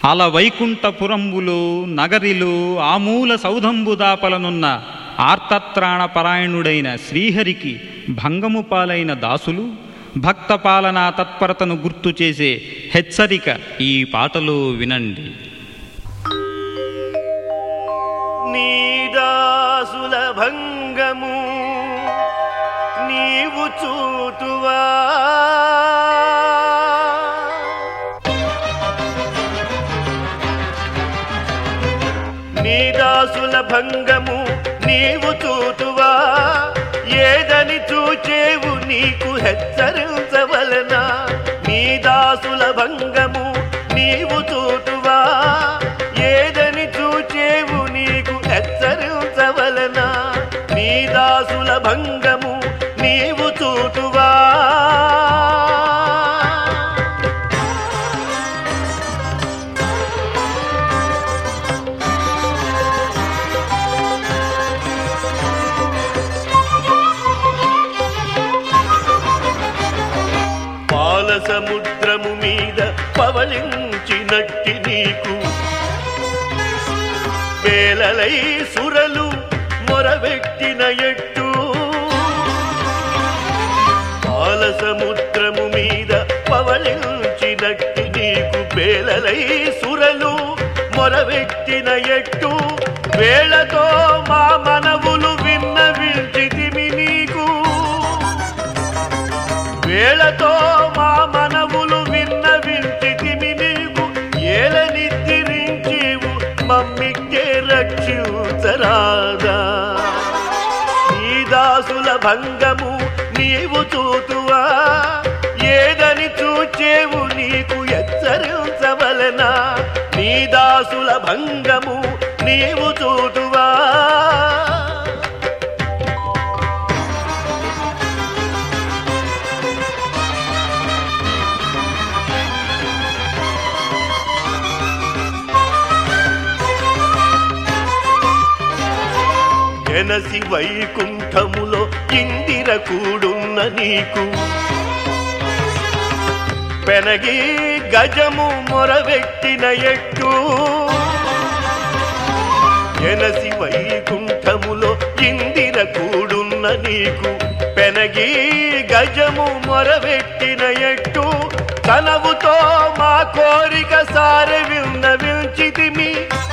అల వైకుంఠపురంబులో నగరిలో ఆమూల సౌధంబు దాపలనున్న ఆర్తత్రాణ పరాయణుడైన శ్రీహరికి భంగము పాలైన దాసులు భక్త పాలనా తత్పరతను గుర్తు చేసే హెచ్చరిక ఈ పాటలో వినండి నీదాసుల భంగము నీవు చూతువా నీదాసుల భంగము నీవు చూతువా ఏదని చూచేవు నీకు హెచ్చరించవలనా నీదాసుల భంగము నీవు చూతువా ఏదని చూచేవు నీకు హెచ్చరించవలనా నీదాసుల భంగము నీవు చూతువా పాల సముద్రము మీద పవళించినట్టి నీకు వేలలై సురలు మొరబెట్టిన ఎట్టు పాల సముద్రము మీద పవళించినట్టి నీకు వేలలై సురలు మొరబెట్టిన ఎట్టు వేళతో మా మనవులు విన్న వింటితిమి నీకు వేళతో మా మనవులు విన్న వింటితిమి నీకు ఏలని తిరించివు మమ్మికే రక్షించరాదా నీ దాసుల భంగము నీవు చూతువా ఏదని చూచేవు నీకు హెచ్చరించవలనా నీ దాసుల భంగము నీవు చూతువా ఎనసి వైకుంఠములో ఇందిర కూడున్న నీకు పెనగి గజము మొరవెట్టిన ఎట్టు ఎనసి వైకుంఠములో ఇందిర కూడున్న నీకు పెనగి గజము మొరవెట్టిన ఎట్టు కనవుతో మా కోరిక సారె విన్న వించితిమి